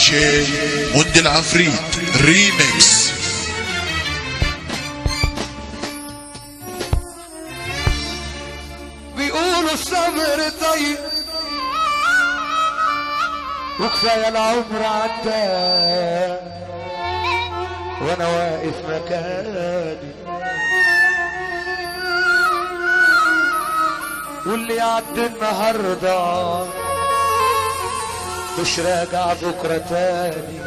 جي مند العفريت ريميكس بيقولوا الصبر طيب وكفاية العمر عدى وانا واقف مكاني واللي عدى النهارده مش راجع بكره تاني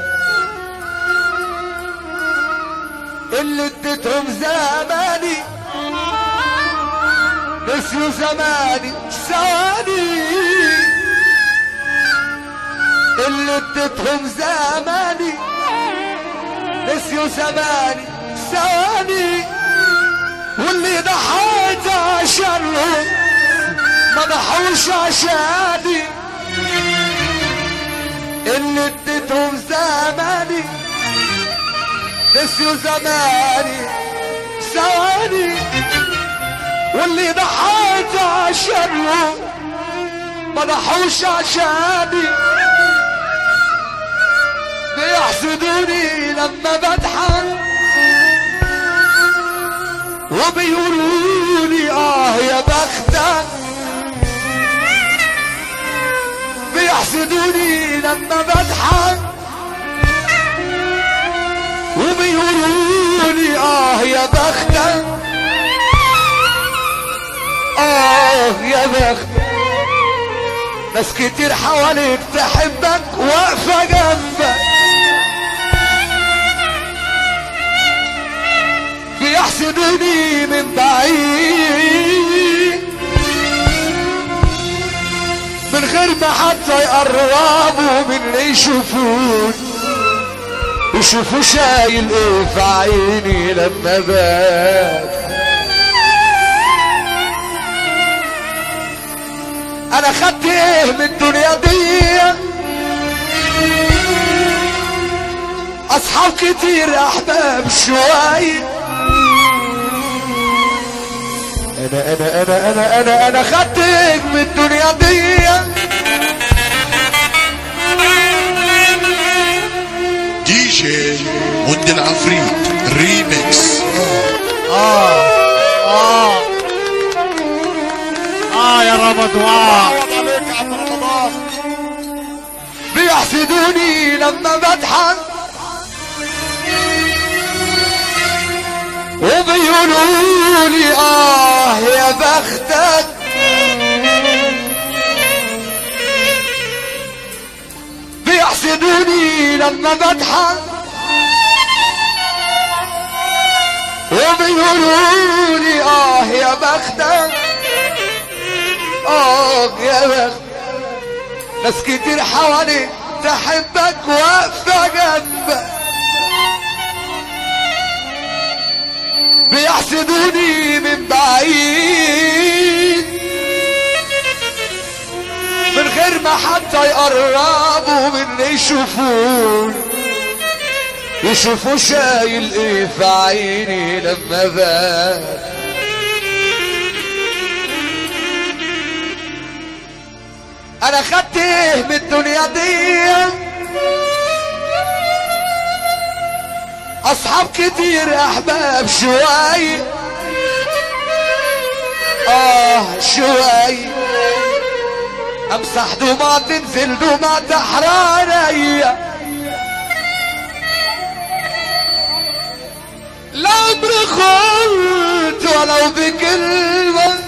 اللي اديتهم زماني نسيوا زماني ثواني اللي اديتهم زماني نسيوا زماني ثواني واللي ضحيت عشانهم ما ضحوش عشاني اللي اديتهم زماني نسيوا زماني ثواني واللي ضحيت عشانهم ما ضحوش عشاني بيحسدوني لما بضحك وبيقولوا لي اه يا بختك بيحسدوني لما بضحك وبيقولوا لي اه يا بختك اه يا بختك ناس كتير حواليك تحبك واقفة جنبك بيحسدوني من بعيد من غير ما حتى يقربوا من اللي يشوفون يشوفوا شايل ايه في عيني لما بات انا خدت ايه من الدنيا دي اصحاب كتير احباب شوية انا انا انا انا انا انا خدت ايه من الدنيا دي دي جي مند العفريت ريميكس اه اه اه يا رمضان بيحسدوني لما بضحك وبيقولوا لي اه يا بختك بيحسدوني لما بضحك وبيقولوا لي اه يا بختك اه يا بختك ناس كتير حواليك تحبك واقفة جنبك بيحسدوني من بعيد من غير ما حتى يقربوا من اللي يشوفون يشوفوا شايل ايه في عيني لما بات انا خدت ايه من الدنيا دي اصحاب كتير احباب شوي اه شوي امسح دموع تنزل دموع تحراري لا عمري خلت ولو بكلمه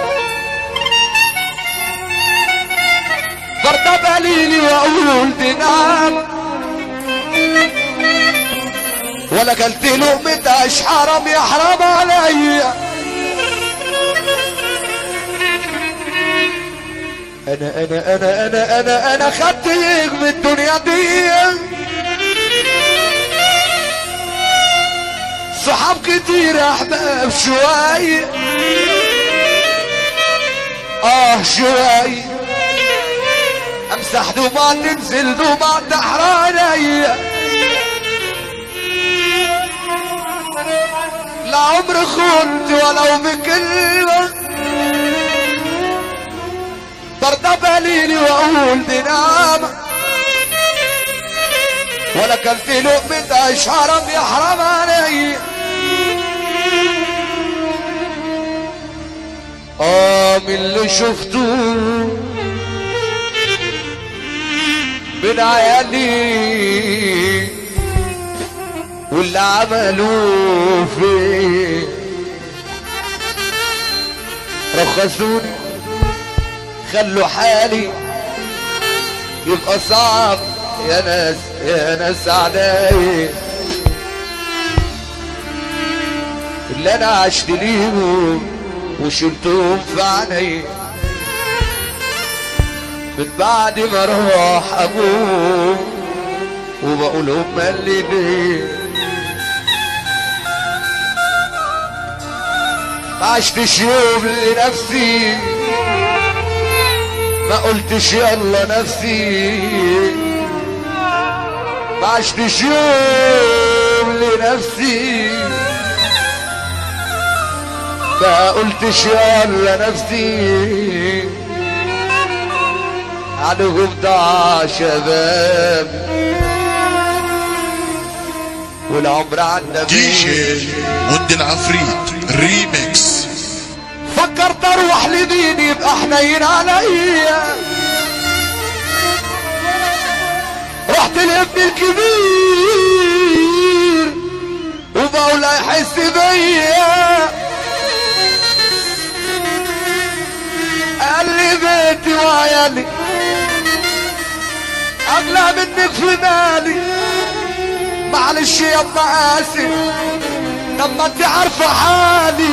برضى بليلي واقول دينار ولا قلت لقمة عيش حرام يا حرام عليا انا انا انا انا انا انا خدت ايه من الدنيا دي صحاب كتير احباب شوي اه شوي امسح دموع تنزل دموع تحراني لا عمري خنت ولو بكلمة برضى بليلي واقول دي نعمة ولا كلت لقمة عيش حرام يا حرام علي اه من اللي شفته من عيالي واللي عملوه فيه رخصوني خلوا حالي يبقى صعب يا ناس يا ناس عداي اللي انا عشت ليهم وشلتهم في عيني من بعد ما راح ابوه وبقول هم اللي بيه ما عشتش يوم لنفسي ما قلتش يلا نفسي ما عشتش يوم لنفسي ما قلتش يلا نفسي عنهم ضاع شباب والعمر عنا دي جي مند العفريت ريميكس فكرت اروح لمين يبقى حنين عليا رحت لابني الكبير وبقول يحس بيا قال لي بيتي وعيالي اغلى منك في مالي معلش يا ابن قاسي لما انت عارفه حالي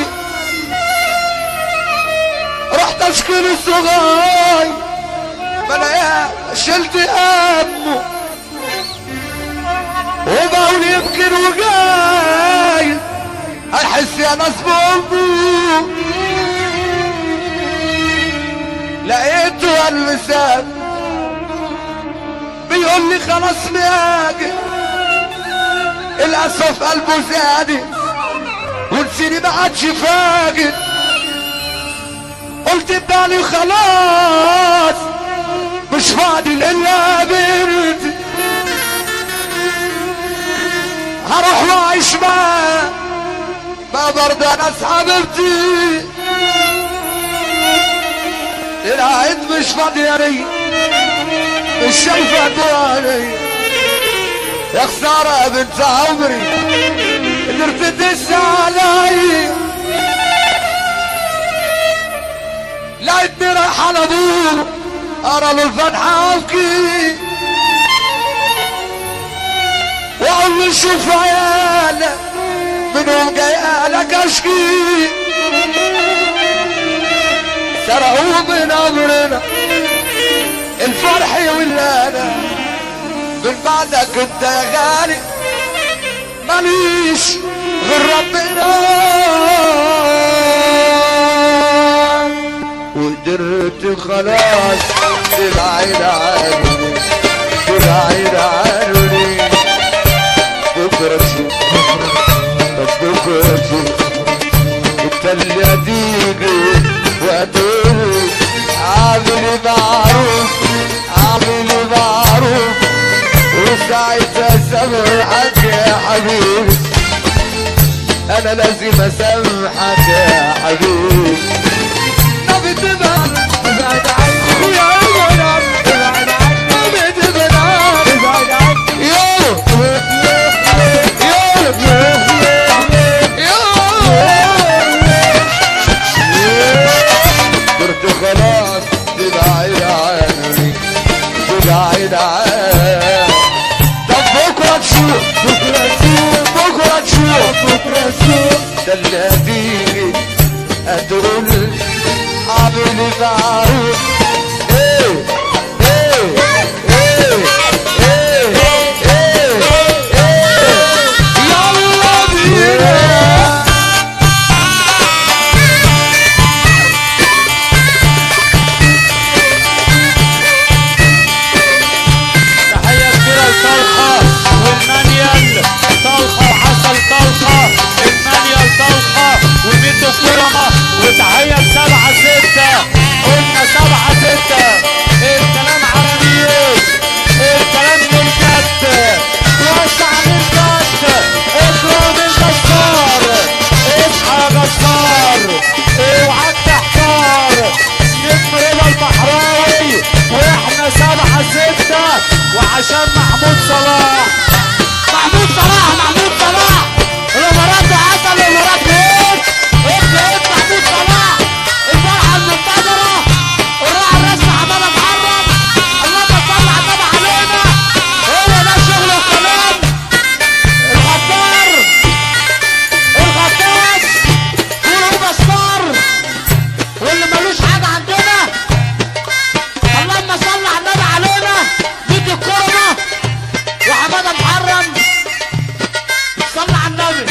رحت اشكي للصغير بلاقيها شلت همه وبقول يمكن وجاي هيحس يا ناس بأمه لقيته اللسان بيقول لي خلاص ماجي الاسف قلبه زادي ونسيني ما عادش فاجد قلت ببالي خلاص مش فاضي الا بنت هروح واعيش معاه ما برضى ناس حبيبتي العيد مش فاضي يا ري مش شايفه دواني يا خساره يا بنت عمري قدرت تدس علي لقيتني رايح على ابوه ارى له الفتحه ابكي واقول له شوف عيالك منهم جاي اهلك اشكي سرقوه من امرنا الفرح والهنا من بعدك انت يا غالي ماليش غير ربنا وقدرت خلاص تبعد عني تبعد عني بكرة تشوف بس بكرة تشوف انت اللي هتيجي وهتقول عامل معروف عامل معروف وساعتها سامحك يا حبيبي انا لازم اسامحك يا حبيبي نبي تبعد ابعد عني يا عمر ابعد عني نبي تبعد ابعد عني يا قدرت خلاص تبعد عني تبعد عني طب بكره تشوف بكره تشوف بكره تشوف بكره تشوف ده اللي هتيجي هتقول عامل معروف ايه ايه ايه ايه ايه ايه يلا بينا تحية كبيرة لطلقة والمانيال طلقة وحصل طلقة المانيال طلقة وميتو كرمة وتحية سبعة ستة قلنا سبعة عشان محمود صلاح محمود صلاح محمود صلاح الامارات عسل الامارات هيك هيك هيك محمود صلاح الفرحه المنتظره الراعي الرسمي حماده محرم اللهم صل على النبي علينا هو ده شغل الكلام الغدار الغطاس والهوبا ستار واللي ملوش حاجه عندنا اللهم صل على النبي علينا بيت الكرمه وحماده محرم صل على النبي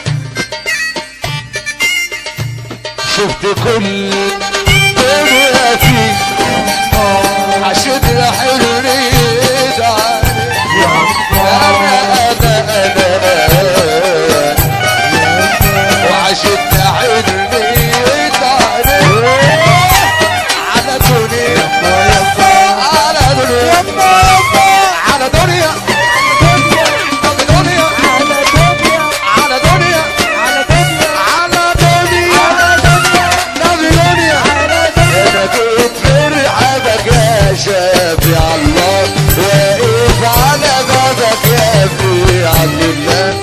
شفت كل دنيا فيك عشان يا حريت انا انا انا وعشان حريت على دنيا على دنيا على دنيا دنيا على دنيا على دنيا نبي دنيا انا جيت فرحة بقى شافي الله واقف على بابك يا في عبد الله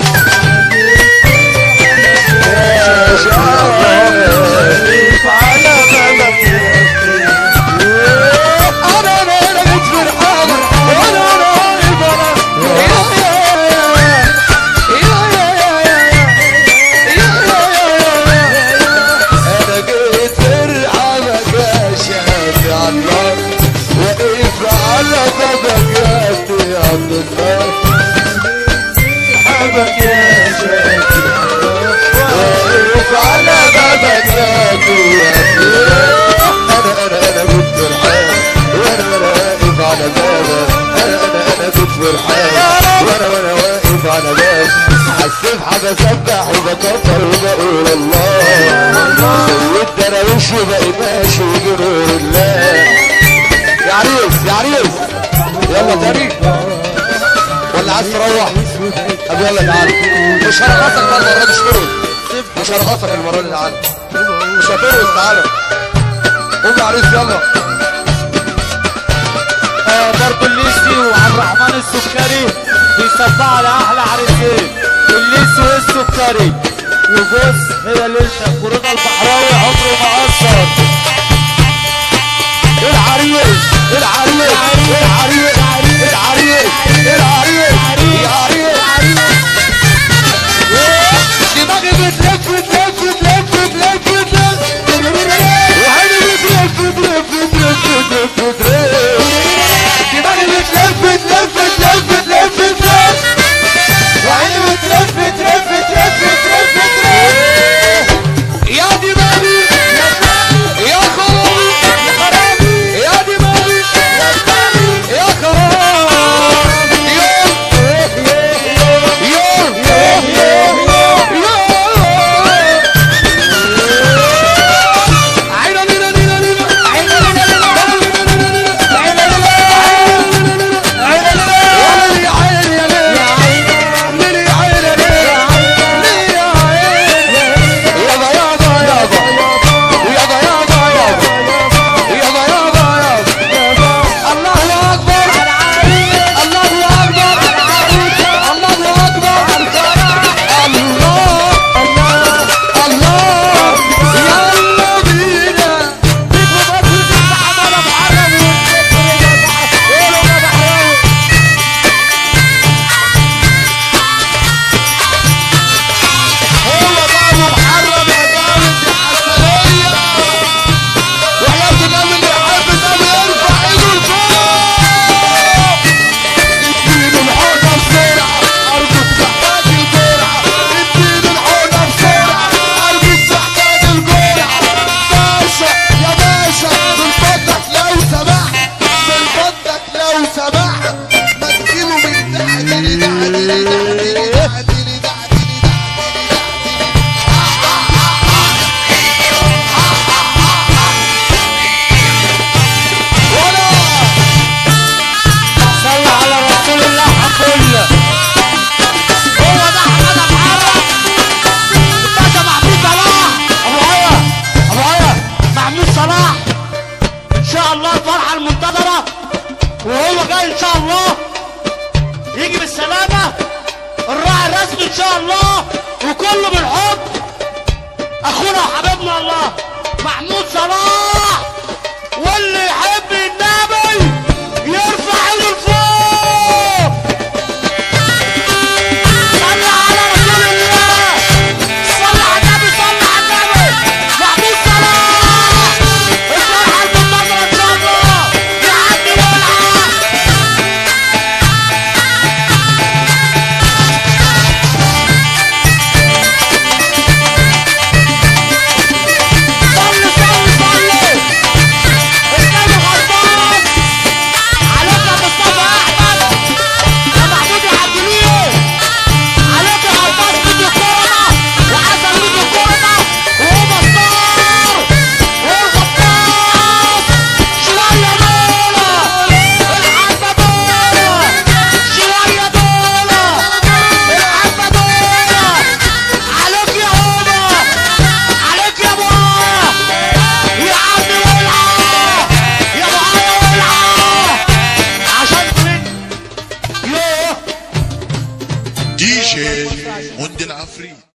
يا شافي واقف على بابك انا انا انا جيت فرحة انا انا واقف على يا يا يا انا جيت فرحة بقى شافي على النار واقف على بابك يا في عبد الله حبك يا شافي واقف على بابك يا في انا انا انا جيت فرحان وانا وانا واقف على بابك انا انا انا جيت فرحان وانا وانا واقف على بابك عالسبحة بسبح وبكبر وبقول الله سويت دراويش وبقي ماشي بنور الله يا عريس يا عريس يلا تاني ولا عايز تروح طب يلا تعالى مش هرقصك بقى المره دي اشتري مش هرقصك المره دي تعالى مش هترقص تعالى قوم يا عريس يلا آه برضو الليسي وعبد الرحمن السكري بيصبحوا على احلى عريسين الليسي والسكري وبص هي ليلتك ورضا البحراوي عمره ما قصر العريس العريس العريس العريس العريس يا عريس دماغي بتلف بتلف بتلف بتلف بتلف وعيني بتلف بتلف بتلف بتلف بتلف دماغي بتلف بتلف بتلف بتلف بتلف وعيني بتلف بتلف بتلف بتلف بتلف يا دماغي يا خرابي يا دماغي يا خرابي يوم يوم يوم الله اكبر الله اكبر الله اكبر الله الله يلا بينا هو ده ابو محرم يا جامد يا حسنية وحياة النبي اللي يحب النبي يرفع ايده لفوق اديله الحوضة بسرعة ارجوك محتاج الجرعة اديله الحوضة بسرعة ارجوك محتاج الجرعة باشا يا باشا من فضلك لو سمحت من فضلك لو سمحت ما تجيبه من تحت لتحت لتحت لتحت ولا صلى على رسول الله حقل هو ده حماده محرم الباشا محمود صلاح ابو هيا ابو هيا محمود صلاح ان شاء الله الفرحه المنتظره وهو جاي ان شاء الله يجي بالسلامة الراعي الرسمي ان شاء الله وكله بالحب اخونا وحبيبنا الله محمود صلاح